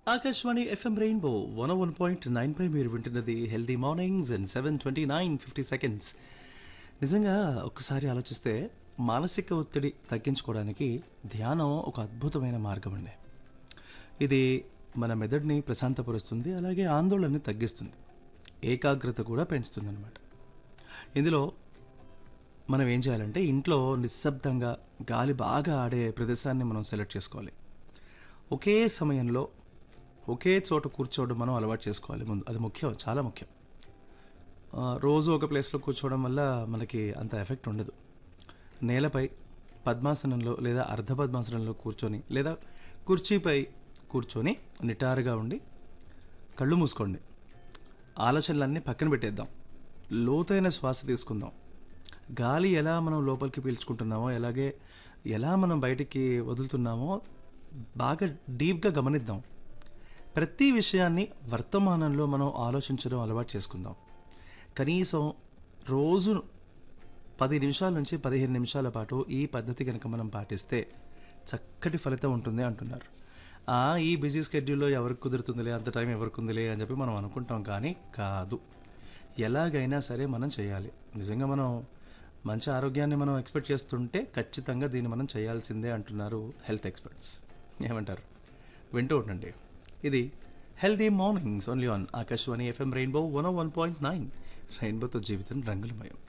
Akashvani FM rainbow one one point nine పై మీరు వింటున్నది healthy mornings and seven twenty nine fifty seconds నిజంగా ఒకసారి ఆలోచిస్తే మానసిక ఒత్తిడి తగ్గించుకోవడానికి ధ్యానం ఒక అద్భుతమైన మార్గం అండి ఇది మన మెదడుని ప్రశాంతపరుస్తుంది అలాగే ఆందోళనని తగ్గిస్తుంది ఏకాగ్రత కూడా పెంచుతుంది అనమాట ఇందులో మనం ఏం చేయాలంటే ఇంట్లో నిశ్శబ్దంగా గాలి బాగా ఆడే ప్రదేశాన్ని మనం సెలెక్ట్ చేసుకోవాలి ఒకే సమయంలో ఒకే చోట కూర్చోవడం మనం అలవాటు చేసుకోవాలి ముందు అది ముఖ్యం చాలా ముఖ్యం ఆ, రోజు ఒక ప్లేస్లో కూర్చోవడం వల్ల మనకి అంత ఎఫెక్ట్ ఉండదు నేలపై పద్మాసనంలో లేదా అర్ధ పద్మాసనంలో కూర్చొని లేదా కుర్చీపై కూర్చొని నిటారుగా ఉండి కళ్ళు మూసుకోండి ఆలోచనలన్నీ పక్కన పెట్టేద్దాం లోతైన శ్వాస తీసుకుందాం గాలి ఎలా మనం లోపలికి పీల్చుకుంటున్నామో అలాగే ఎలా మనం బయటికి వదులుతున్నామో బాగా డీప్గా గమనిద్దాం ప్రతి విషయాన్ని వర్తమానంలో మనం ఆలోచించడం అలవాటు చేసుకుందాం కనీసం రోజు పది నిమిషాల నుంచి పదిహేను నిమిషాల పాటు ఈ పద్ధతి కనుక మనం పాటిస్తే చక్కటి ఫలితం ఉంటుంది అంటున్నారు ఆ ఈ బిజీ స్కెడ్యూల్లో ఎవరికి కుదురుతుందిలే అంత టైం ఎవరికి ఉందిలే అని చెప్పి మనం అనుకుంటాం కానీ కాదు ఎలాగైనా సరే మనం చేయాలి నిజంగా మనం మంచి ఆరోగ్యాన్ని మనం ఎక్స్పెక్ట్ చేస్తుంటే ఖచ్చితంగా దీన్ని మనం చేయాల్సిందే అంటున్నారు హెల్త్ ఎక్స్పర్ట్స్ ఏమంటారు వింటూ ఉండండి ఇది healthy mornings only on Akashvani FM rainbow one one point nine రెయిన్బోతో జీవితం రంగులమయం